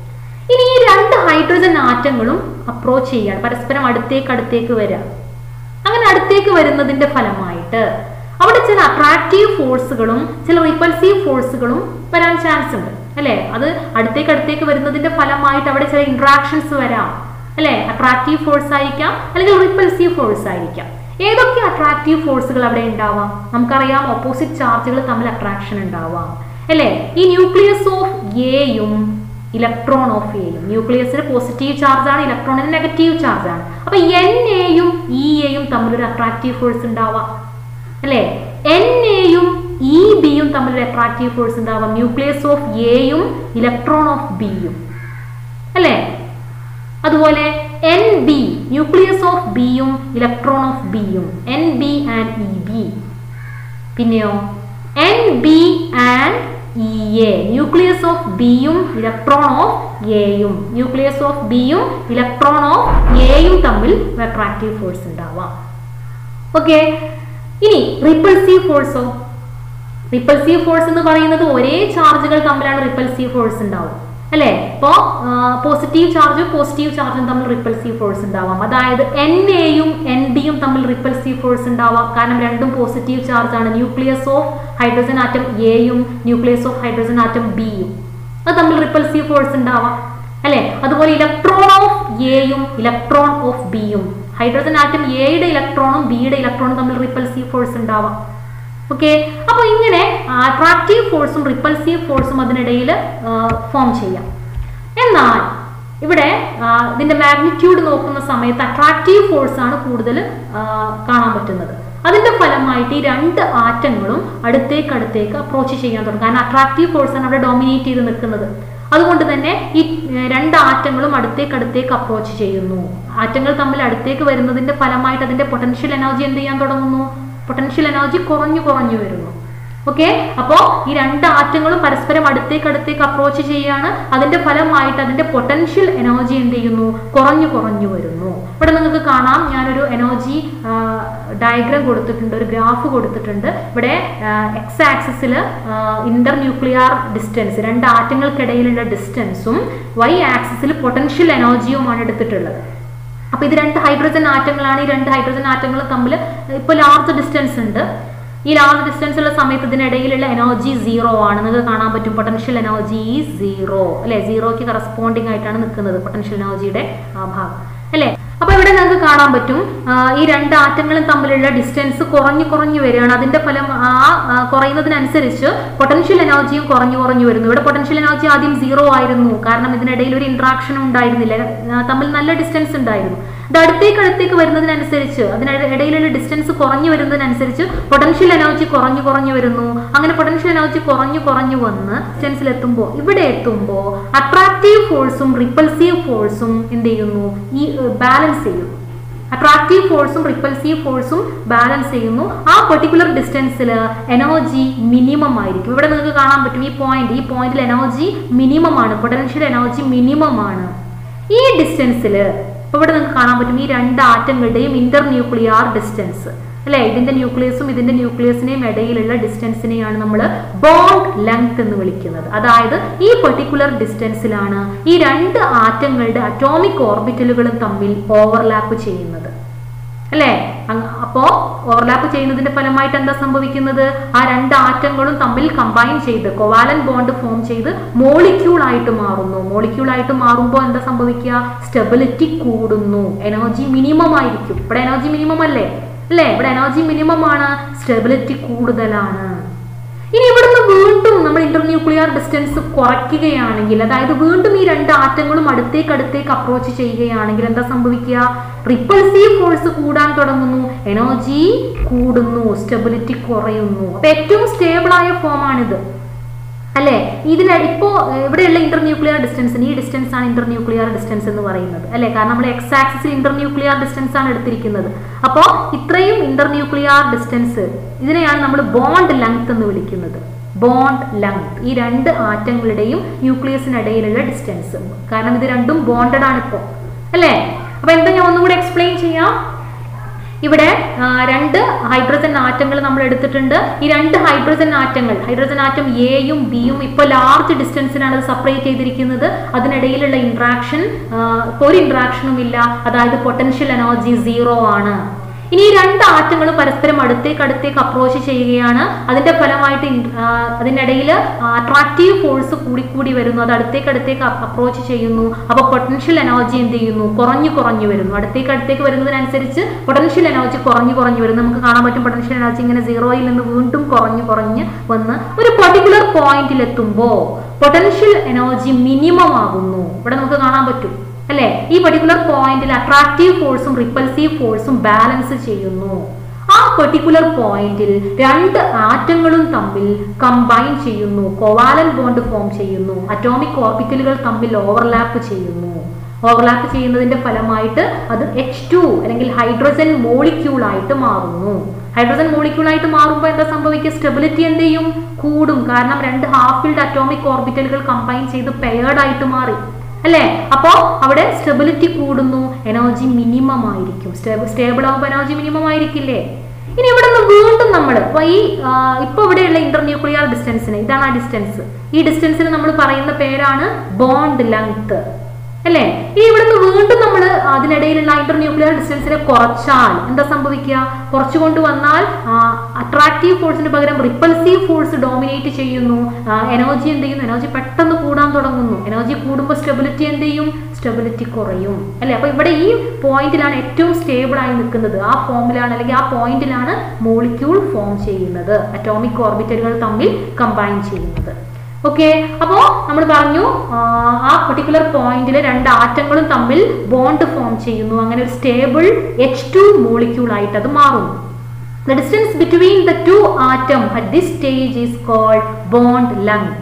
ഇനി ഈ രണ്ട് ഹൈഡ്രജൻ ആറ്റങ്ങളും അപ്രോച്ച് ചെയ്യാണ് പരസ്പരം അടുത്തേക്ക് അടുത്തേക്ക് വരിക അങ്ങനെ അടുത്തേക്ക് വരുന്നതിന്റെ ഫലമായിട്ട് അവിടെ ചില അട്രാക്റ്റീവ് ഫോഴ്സുകളും ചില റിപ്പൾസീവ് ഫോഴ്സുകളും വരാൻ ചാൻസ് ഉണ്ട് അല്ലെ അത് അടുത്തേക്ക് അടുത്തേക്ക് വരുന്നതിന്റെ ഫലമായിട്ട് അവിടെ ചില ഇന്ററാക്ഷൻസ് വരാം അല്ലെ അട്രാക്റ്റീവ് ഫോഴ്സ് ആയിരിക്കാം അല്ലെങ്കിൽ റിപ്പൾസീവ് ഫോഴ്സ് ആയിരിക്കാം ഏതൊക്കെ അട്രാക്റ്റീവ് ഫോഴ്സുകൾ അവിടെ ഉണ്ടാവാം നമുക്കറിയാം ഓപ്പോസിറ്റ് ചാർജുകൾ തമ്മിൽ അട്രാക്ഷൻ ഉണ്ടാവാം അല്ലെ ഈ ന്യൂക്ലിയസ് ഓഫ് എയും ഇലക്ട്രോൺ ഓഫ് എയും ന്യൂക്ലിയസിന് പോസിറ്റീവ് ചാർജ് ആണ് ഇലക്ട്രോണിന് നെഗറ്റീവ് ചാർജ് ആണ് അപ്പൊ എൻ എയും ഇ എയും തമ്മിലൊരു അട്രാക്റ്റീവ് ഫോഴ്സ് ഉണ്ടാവാം അല്ലെ എൻ എയും ഇ ബിയും തമ്മിലൊരു അട്രാക്റ്റീവ് ഫോഴ്സ് ഉണ്ടാവാം ന്യൂക്ലിയസ് ഓഫ് എയും ഇലക്ട്രോൺ ഓഫ് ബിയും അല്ലെ അതുപോലെ എൻ ബി ന്യൂക്ലിയസ് ഓഫ് ബിയും ഇലക്ട്രോൺ ഓഫ് ബിയും N B and E B പിന്നെയോ N B and E A nucleus of ബിയും ഇലക്ട്രോൺ ഓഫ് എയും ന്യൂക്ലിയസ് ഓഫ് ബിയും ഇലക്ട്രോൺ ഓഫ് എയും തമ്മിൽ അട്രാക്റ്റീവ് ഫോഴ്സ് ഉണ്ടാവാം ഓക്കെ ഇനി റിപ്പൾസീവ് ഫോഴ്സോ റിപ്പൾസീവ് ഫോഴ്സ് എന്ന് പറയുന്നത് ഒരേ ചാർജുകൾ തമ്മിലാണ് റിപ്പൾസീവ് ഫോഴ്സ് ഉണ്ടാവും അല്ലെ ഇപ്പോ പോസിറ്റീവ് ചാർജും പോസിറ്റീവ് ചാർജും തമ്മിൽ റിപ്പൾസീവ് ഫോഴ്സ് ഉണ്ടാവാം അതായത് എൻ എയും എൻ ബിയും തമ്മിൽ റിപ്പൾസീവ് ഫോഴ്സ് ഉണ്ടാവാം കാരണം രണ്ടും പോസിറ്റീവ് ചാർജ് ആണ് ന്യൂക്ലിയസ് ഓഫ് ഹൈഡ്രജൻ ആറ്റം എയും ന്യൂക്ലിയസ് ഓഫ് ഹൈഡ്രജൻ ആറ്റം ബിയും അത് തമ്മിൽ റിപ്പൾസീവ് ഫോഴ്സ് ഉണ്ടാവാം അല്ലെ അതുപോലെ ഇലക്ട്രോൺ ഓഫ് എയും ഇലക്ട്രോൺ ഓഫ് ബിയും ഹൈഡ്രജൻ ആറ്റം എയുടെ ഇലക്ട്രോണും ബിയുടെ ഇലക്ട്രോണും തമ്മിൽ റിപ്പൾസീവ് ഫോഴ്സ് ഉണ്ടാവാം ഓക്കെ അപ്പോൾ ഇങ്ങനെ അട്രാക്റ്റീവ് ഫോഴ്സും റിപ്പൾസീവ് ഫോഴ്സും അതിനിടയിൽ ഫോം ചെയ്യാം എന്നാൽ ഇവിടെ ഇതിന്റെ മാഗ്നിറ്റ്യൂഡ് നോക്കുന്ന സമയത്ത് അട്രാക്റ്റീവ് ഫോഴ്സ് ആണ് കൂടുതൽ കാണാൻ പറ്റുന്നത് അതിന്റെ ഫലമായിട്ട് ഈ രണ്ട് ആറ്റങ്ങളും അടുത്തേക്ക് അടുത്തേക്ക് അപ്രോച്ച് ചെയ്യാൻ തുടങ്ങും കാരണം അട്രാക്റ്റീവ് ഫോഴ്സ് ആണ് അവിടെ ഡോമിനേറ്റ് ചെയ്ത് നിൽക്കുന്നത് അതുകൊണ്ട് തന്നെ ഈ രണ്ട് ആറ്റങ്ങളും അടുത്തേക്ക് അടുത്തേക്ക് അപ്രോച്ച് ചെയ്യുന്നു ആറ്റങ്ങൾ തമ്മിൽ അടുത്തേക്ക് വരുന്നതിന്റെ ഫലമായിട്ട് അതിന്റെ പൊട്ടൻഷ്യൽ എനർജി എന്ത് ചെയ്യാൻ തുടങ്ങുന്നു പൊട്ടൻഷ്യൽ എനർജി കുറഞ്ഞു കുറഞ്ഞു വരുന്നു ഓക്കെ അപ്പോ ഈ രണ്ട് ആറ്റങ്ങളും പരസ്പരം അടുത്തേക്ക് അടുത്തേക്ക് അപ്രോച്ച് ചെയ്യുകയാണ് അതിന്റെ ഫലമായിട്ട് അതിന്റെ പൊട്ടൻഷ്യൽ എനർജി എന്ത് ചെയ്യുന്നു കുറഞ്ഞു കുറഞ്ഞു വരുന്നു ഇവിടെ നിങ്ങൾക്ക് കാണാം ഞാനൊരു എനർജി ഡയഗ്രാം കൊടുത്തിട്ടുണ്ട് ഒരു ഗ്രാഫ് കൊടുത്തിട്ടുണ്ട് ഇവിടെ എക്സ് ആക്സിസിൽ ഇന്റർ ന്യൂക്ലിയർ ഡിസ്റ്റൻസ് രണ്ട് ആറ്റങ്ങൾക്കിടയിലുള്ള ഡിസ്റ്റൻസും വൈ ആക്സിസിൽ പൊട്ടൻഷ്യൽ എനർജിയുമാണ് എടുത്തിട്ടുള്ളത് അപ്പൊ ഇത് രണ്ട് ഹൈഡ്രജൻ ആറ്റങ്ങളാണ് ഈ രണ്ട് ഹൈഡ്രജൻ ആറ്റങ്ങളും തമ്മിൽ ഇപ്പോൾ ലാർജ് ഡിസ്റ്റൻസ് ഉണ്ട് ഈ ലാർജ് ഡിസ്റ്റൻസ് ഉള്ള സമയത്ത് ഇതിനിടയിലുള്ള എനർജി സീറോ ആണ് നിങ്ങൾക്ക് കാണാൻ പറ്റും പൊട്ടൻഷ്യൽ എനർജി സീറോ അല്ലെ സീറോയ്ക്ക് കറസ്പോണ്ടിങ് ആയിട്ടാണ് നിൽക്കുന്നത് പൊട്ടൻഷ്യൽ എനർജിയുടെ ആ ഭാഗം അല്ലെ അപ്പൊ ഇവിടെ നിങ്ങൾക്ക് കാണാൻ പറ്റും ഈ രണ്ട് ആറ്റങ്ങളും തമ്മിലുള്ള ഡിസ്റ്റൻസ് കുറഞ്ഞു കുറഞ്ഞു വരികയാണ് അതിന്റെ ഫലം ആ കുറയുന്നതിനനുസരിച്ച് പൊട്ടൻഷ്യൽ എനർജിയും കുറഞ്ഞു കുറഞ്ഞു വരുന്നു ഇവിടെ പൊട്ടൻഷ്യൽ എനർജി ആദ്യം സീറോ ആയിരുന്നു കാരണം ഇതിനിടയിൽ ഒരു ഇന്ററാക്ഷനും ഉണ്ടായിരുന്നില്ല തമ്മിൽ നല്ല ഡിസ്റ്റൻസ് ഉണ്ടായിരുന്നു ഇത് അടുത്തേക്ക് അടുത്തേക്ക് വരുന്നതിനനുസരിച്ച് അതിനിടയിലുള്ള ഡിസ്റ്റൻസ് ഡിസ്റ്റൻസ് കുറഞ്ഞു വരുന്നതിനനുസരിച്ച് പൊട്ടൻഷ്യൽ എനർജി കുറഞ്ഞു കുറഞ്ഞു വരുന്നു അങ്ങനെ പൊട്ടൻഷ്യൽ എനർജി കുറഞ്ഞു കുറഞ്ഞു വന്ന് ഡിസ്റ്റൻസിൽ എത്തുമ്പോൾ ഇവിടെ എത്തുമ്പോൾ അട്രാക്റ്റീവ് ഫോഴ്സും റിപ്പൾസീവ് ഫോഴ്സും എന്ത് ചെയ്യുന്നു ഈ ബാലൻസ് ചെയ്യുന്നു അട്രാക്റ്റീവ് ഫോഴ്സും റിപ്പൾസീവ് ഫോഴ്സും ബാലൻസ് ചെയ്യുന്നു ആ പെർട്ടിക്കുലർ ഡിസ്റ്റൻസിൽ എനർജി മിനിമം ആയിരിക്കും ഇവിടെ നിങ്ങൾക്ക് കാണാൻ പറ്റും ഈ പോയിന്റ് ഈ പോയിന്റിൽ എനർജി മിനിമം ആണ് പൊട്ടൻഷ്യൽ എനർജി മിനിമം ആണ് ഈ ഡിസ്റ്റൻസിൽ ഇപ്പൊ ഇവിടെ നിങ്ങൾക്ക് കാണാൻ പറ്റും ഈ രണ്ട് ആറ്റങ്ങളുടെയും ഇന്റർ ന്യൂക്ലിയർ ഡിസ്റ്റൻസ് അല്ലെ ഇതിന്റെ ന്യൂക്ലിയസും ഇതിന്റെ ന്യൂക്ലിയസിനെയും ഇടയിലുള്ള ഡിസ്റ്റൻസിനെയാണ് നമ്മൾ ബോണ്ട് ലെങ്ത് എന്ന് വിളിക്കുന്നത് അതായത് ഈ പെർട്ടിക്കുലർ ഡിസ്റ്റൻസിലാണ് ഈ രണ്ട് ആറ്റങ്ങളുടെ അറ്റോമിക് ഓർബിറ്റലുകളും തമ്മിൽ ഓവർലാപ്പ് ചെയ്യുന്നത് അല്ലേ അങ് അപ്പോ ഓവർലാപ്പ് ചെയ്യുന്നതിന്റെ ഫലമായിട്ട് എന്താ സംഭവിക്കുന്നത് ആ രണ്ട് ആറ്റങ്ങളും തമ്മിൽ കമ്പൈൻ ചെയ്ത് കൊവാലൻ ബോണ്ട് ഫോം ചെയ്ത് മോളിക്യൂൾ ആയിട്ട് മാറുന്നു മോളിക്യൂൾ ആയിട്ട് മാറുമ്പോൾ എന്താ സംഭവിക്കുക സ്റ്റെബിലിറ്റി കൂടുന്നു എനർജി മിനിമം ആയിരിക്കും ഇവിടെ എനർജി മിനിമം അല്ലേ അല്ലേ ഇവിടെ എനർജി മിനിമം ആണ് സ്റ്റെബിലിറ്റി കൂടുതലാണ് ഇനി ഇവിടുന്ന് വീണ്ടും നമ്മൾ ഇന്റർന്യൂക്ലിയർ ഡിസ്റ്റൻസ് കുറയ്ക്കുകയാണെങ്കിൽ അതായത് വീണ്ടും ഈ രണ്ട് ആറ്റങ്ങളും അടുത്തേക്ക് അടുത്തേക്ക് അപ്രോച്ച് ചെയ്യുകയാണെങ്കിൽ എന്താ സംഭവിക്കുക റിപ്പൾസീവ് ഫോഴ്സ് കൂടാൻ തുടങ്ങുന്നു എനർജി കൂടുന്നു സ്റ്റെബിലിറ്റി കുറയുന്നു അപ്പൊ ഏറ്റവും സ്റ്റേബിൾ ആയ ഫോം ആണിത് അല്ലേ ഇതിന് ഇപ്പോ ഇവിടെയുള്ള ഇന്റർന്യൂക്ലിയർ ഡിസ്റ്റൻസിന് ഈ ഡിസ്റ്റൻസ് ആണ് ഇന്റർന്യൂക്ലിയർ ഡിസ്റ്റൻസ് എന്ന് പറയുന്നത് അല്ലേ കാരണം നമ്മൾ എക്സ് ആക്സിസിൽ ഇന്റർന്യൂക്ലിയർ ഡിസ്റ്റൻസ് ആണ് എടുത്തിരിക്കുന്നത് അപ്പോൾ ഇത്രയും ഇന്റർന്യൂക്ലിയർ ഡിസ്റ്റൻസ് ഇതിനെയാണ് നമ്മൾ ബോണ്ട് ലെങ്ത് എന്ന് വിളിക്കുന്നത് ബോണ്ട് ലെങ്ത് ഈ രണ്ട് ആറ്റങ്ങളുടെയും ന്യൂക്ലിയസിനിടയിലുള്ള ഡിസ്റ്റൻസ് കാരണം ഇത് രണ്ടും ബോണ്ടഡ് ആണ് ഇപ്പോൾ അല്ലേ അപ്പൊ എന്താ ഞാൻ ഒന്നുകൂടി എക്സ്പ്ലെയിൻ ചെയ്യാം ഇവിടെ ആ, രണ്ട് ഹൈഡ്രജൻ ആറ്റങ്ങൾ നമ്മൾ എടുത്തിട്ടുണ്ട് ഈ രണ്ട് ഹൈഡ്രജൻ ആറ്റങ്ങൾ ഹൈഡ്രജൻ ആറ്റം എയും ബിയും ഇപ്പോൾ ലാർജ് ഡിസ്റ്റൻസിനാണ് അത് സെപ്പറേറ്റ് ചെയ്തിരിക്കുന്നത് അതിനിടയിലുള്ള ഇന്ററാക്ഷൻ ഇപ്പോൾ ഒരു ഇന്ററാക്ഷനും ഇല്ല അതായത് പൊട്ടൻഷ്യൽ എനർജി സീറോ ആണ് ഇനി ഈ രണ്ട് ആറ്റങ്ങളും പരസ്പരം അടുത്തേക്ക് അടുത്തേക്ക് അപ്രോച്ച് ചെയ്യുകയാണ് അതിന്റെ ഫലമായിട്ട് ഇൻ- ആ, അതിനിടയിൽ അട്രാക്റ്റീവ് ഫോഴ്സ് കൂടിക്കൂടി വരുന്നു അത് അടുത്തേക്ക് അടുത്തേക്ക് അപ്രോച്ച് ചെയ്യുന്നു അപ്പോൾ പൊട്ടൻഷ്യൽ എനർജി എന്ത് ചെയ്യുന്നു കുറഞ്ഞു കുറഞ്ഞു വരുന്നു അടുത്തേക്ക് അടുത്തേക്ക് വരുന്നതിനനുസരിച്ച് പൊട്ടൻഷ്യൽ എനർജി കുറഞ്ഞു കുറഞ്ഞു വരുന്നു നമുക്ക് കാണാൻ പറ്റും പൊട്ടൻഷ്യൽ എനർജി ഇങ്ങനെ സീറോയിൽ നിന്ന് വീണ്ടും കുറഞ്ഞു കുറഞ്ഞ് വന്ന് ഒരു പർട്ടിക്കുലർ പോയിന്റിൽ എത്തുമ്പോൾ പൊട്ടൻഷ്യൽ എനർജി മിനിമം ആകുന്നു ഇവിടെ നമുക്ക് കാണാൻ പറ്റും അല്ലെ ഈ പെർട്ടിക്കുലർ പോയിന്റിൽ അട്രാക്റ്റീവ് ഫോഴ്സും റിപ്പൾസീവ് ഫോഴ്സും ബാലൻസ് ചെയ്യുന്നു ആ പെർട്ടിക്കുലർ പോയിന്റിൽ രണ്ട് ആറ്റങ്ങളും തമ്മിൽ കമ്പൈൻ ചെയ്യുന്നു കോവാലൻ ബോണ്ട് ഫോം ചെയ്യുന്നു അറ്റോമിക് ഓർബിറ്റലുകൾ തമ്മിൽ ഓവർലാപ്പ് ചെയ്യുന്നു ഓവർലാപ്പ് ചെയ്യുന്നതിന്റെ ഫലമായിട്ട് അത് എച്ച് ടു അല്ലെങ്കിൽ ഹൈഡ്രജൻ മോളിക്യൂൾ ആയിട്ട് മാറുന്നു ഹൈഡ്രജൻ മോളിക്യൂൾ ആയിട്ട് മാറുമ്പോൾ എന്താ സംഭവിക്കുക സ്റ്റെബിലിറ്റി എന്ത് ചെയ്യും കൂടും കാരണം രണ്ട് ഹാഫ് ഫിൽഡ് അറ്റോമിക് ഓർബിറ്റലുകൾ കമ്പൈൻ ചെയ്ത് പെയർഡ് ആയിട്ട് മാറി അല്ലേ അപ്പോ അവിടെ സ്റ്റെബിലിറ്റി കൂടുന്നു എനർജി മിനിമം ആയിരിക്കും സ്റ്റേബിൾ ആകുമ്പോൾ എനർജി മിനിമം ആയിരിക്കില്ലേ ഇനി ഇവിടെ നിന്ന് വീണ്ടും നമ്മൾ ഇപ്പൊ ഈ ആ, ഇപ്പൊ ഇവിടെയുള്ള ഇന്റർന്യൂക്ലിയർ ഡിസ്റ്റൻസിന് ഇതാണ് ആ ഡിസ്റ്റൻസ് ഈ ഡിസ്റ്റൻസിന് നമ്മൾ പറയുന്ന പേരാണ് ബോണ്ട് ലെങ്ത് അല്ലേ ഇനി ഇവിടുന്ന് വീണ്ടും നമ്മൾ അതിനിടയിലുള്ള ഇന്റർന്യൂക്ലിയർ ഡിസ്റ്റൻസിനെ കുറച്ചാൽ എന്താ സംഭവിക്കുക കുറച്ചു കൊണ്ടുവന്നാൽ അട്രാക്റ്റീവ് ഫോഴ്സിന് പകരം റിപ്പൾസീവ് ഫോഴ്സ് ഡോമിനേറ്റ് ചെയ്യുന്നു എനർജി എന്ത് ചെയ്യുന്നു എനർജി പെട്ടെന്ന് കൂടാൻ തുടങ്ങുന്നു എനർജി കൂടുമ്പോൾ സ്റ്റെബിലിറ്റി എന്ത് ചെയ്യും സ്റ്റെബിലിറ്റി കുറയും അല്ലേ അപ്പൊ ഇവിടെ ഈ പോയിന്റിലാണ് ഏറ്റവും സ്റ്റേബിൾ ആയി നിൽക്കുന്നത് ആ ഫോമിലാണ് അല്ലെങ്കിൽ ആ പോയിന്റിലാണ് മോളിക്യൂൾ ഫോം ചെയ്യുന്നത് അറ്റോമിക് ഓർബിറ്റലുകൾ തമ്മിൽ കമ്പൈൻ ചെയ്യുന്നത് ഓക്കെ അപ്പോ നമ്മൾ പറഞ്ഞു ആ, ആ പെർട്ടിക്കുലർ പോയിന്റിൽ രണ്ട് ആറ്റങ്ങളും തമ്മിൽ ബോണ്ട് ഫോം ചെയ്യുന്നു അങ്ങനെ ഒരു സ്റ്റേബിൾ എച്ച് ടു മോളിക്യൂൾ ആയിട്ട് അത് മാറുന്നു The distance between the two atom at this stage is called bond length.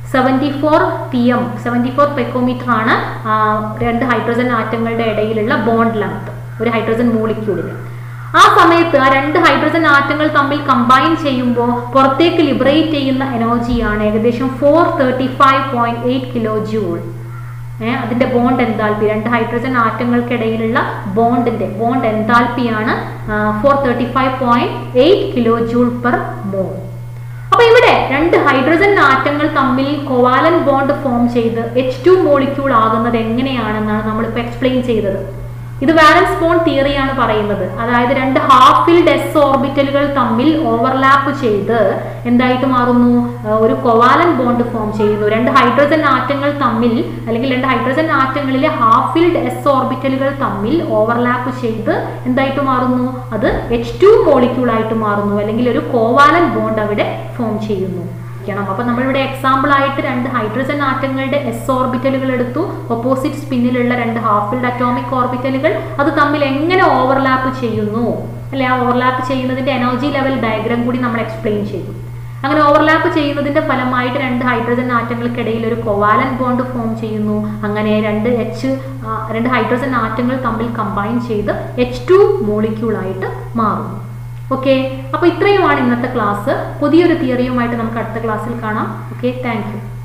74 P M seventy four picometre ആണ് ആ, രണ്ട് ഹൈഡ്രജൻ ആറ്റങ്ങളുടെ ഇടയിലുള്ള ബോണ്ട് ലെങ്ത് ഒരു ഹൈഡ്രജൻ മോളിക്യൂളിന് ആ സമയത്ത് ആ രണ്ട് ഹൈഡ്രജൻ ആറ്റങ്ങൾ തമ്മിൽ കമ്പൈൻ ചെയ്യുമ്പോൾ പുറത്തേക്ക് ലിബറേറ്റ് ചെയ്യുന്ന എനർജിയാണ് ഏകദേശം four thirty five point eight kilo joule ഏഹ് അതിന്റെ ബോണ്ട് എൻതാൽപ്പി രണ്ട് ഹൈഡ്രജൻ ആറ്റങ്ങൾക്കിടയിലുള്ള ബോണ്ടിന്റെ ബോണ്ട് എൻതാൽപ്പിയാണ് four thirty five point eight kilo joule per mole അപ്പൊ ഇവിടെ രണ്ട് ഹൈഡ്രജൻ ആറ്റങ്ങൾ തമ്മിൽ കോവാലൻ ബോണ്ട് ഫോം ചെയ്ത് എച്ച് ടു മോളിക്യൂൾ ആകുന്നത് എങ്ങനെയാണെന്നാണ് നമ്മളിപ്പോൾ എക്സ്പ്ലെയിൻ ചെയ്തത് ഇത് വാലൻസ് ബോണ്ട് തിയറിയാണ് പറയുന്നത് അതായത് രണ്ട് ഹാഫ് ഫിൽഡ് എസ് ഓർബിറ്റലുകൾ തമ്മിൽ ഓവർലാപ്പ് ചെയ്ത് എന്തായിട്ട് മാറുന്നു ആ, ഒരു കൊവാലൻ ബോണ്ട് ഫോം ചെയ്യുന്നു രണ്ട് ഹൈഡ്രജൻ ആറ്റങ്ങൾ തമ്മിൽ അല്ലെങ്കിൽ രണ്ട് ഹൈഡ്രജൻ ആറ്റങ്ങളിലെ ഹാഫ് ഫിൽഡ് എസ് ഓർബിറ്റലുകൾ തമ്മിൽ ഓവർലാപ്പ് ചെയ്ത് എന്തായിട്ട് മാറുന്നു അത് എച്ച് ടു മോളിക്യൂൾ ആയിട്ട് മാറുന്നു അല്ലെങ്കിൽ ഒരു കോവാലൻ ബോണ്ട് അവിടെ ഫോം ചെയ്യുന്നു ആയിരിക്കണം അപ്പൊ നമ്മളിവിടെ എക്സാമ്പിൾ ആയിട്ട് രണ്ട് ഹൈഡ്രജൻ ആറ്റങ്ങളുടെ എസ് ഓർബിറ്റലുകൾ എടുത്തു ഓപ്പോസിറ്റ് സ്പിന്നിലുള്ള രണ്ട് ഹാഫ് ഫിൽഡ് അറ്റോമിക് ഓർബിറ്റലുകൾ അത് തമ്മിൽ എങ്ങനെ ഓവർലാപ്പ് ചെയ്യുന്നു അല്ലെ ആ ഓവർലാപ്പ് ചെയ്യുന്നതിന്റെ എനർജി ലെവൽ ഡയഗ്രാം കൂടി നമ്മൾ എക്സ്പ്ലെയിൻ ചെയ്തു അങ്ങനെ ഓവർലാപ്പ് ചെയ്യുന്നതിന്റെ ഫലമായിട്ട് രണ്ട് ഹൈഡ്രജൻ ആറ്റങ്ങൾക്കിടയിൽ ഒരു കൊവാലൻ ബോണ്ട് ഫോം ചെയ്യുന്നു അങ്ങനെ രണ്ട് എച്ച് രണ്ട് ഹൈഡ്രജൻ ആറ്റങ്ങൾ തമ്മിൽ കമ്പൈൻ ചെയ്ത് എച്ച് ടു മോളിക്യൂളായിട്ട് മാറുന്നു ഓക്കെ അപ്പോൾ ഇത്രയുമാണ് ഇന്നത്തെ ക്ലാസ് പുതിയൊരു തിയറിയുമായിട്ട് നമുക്ക് അടുത്ത ക്ലാസ്സിൽ കാണാം ഓക്കെ താങ്ക്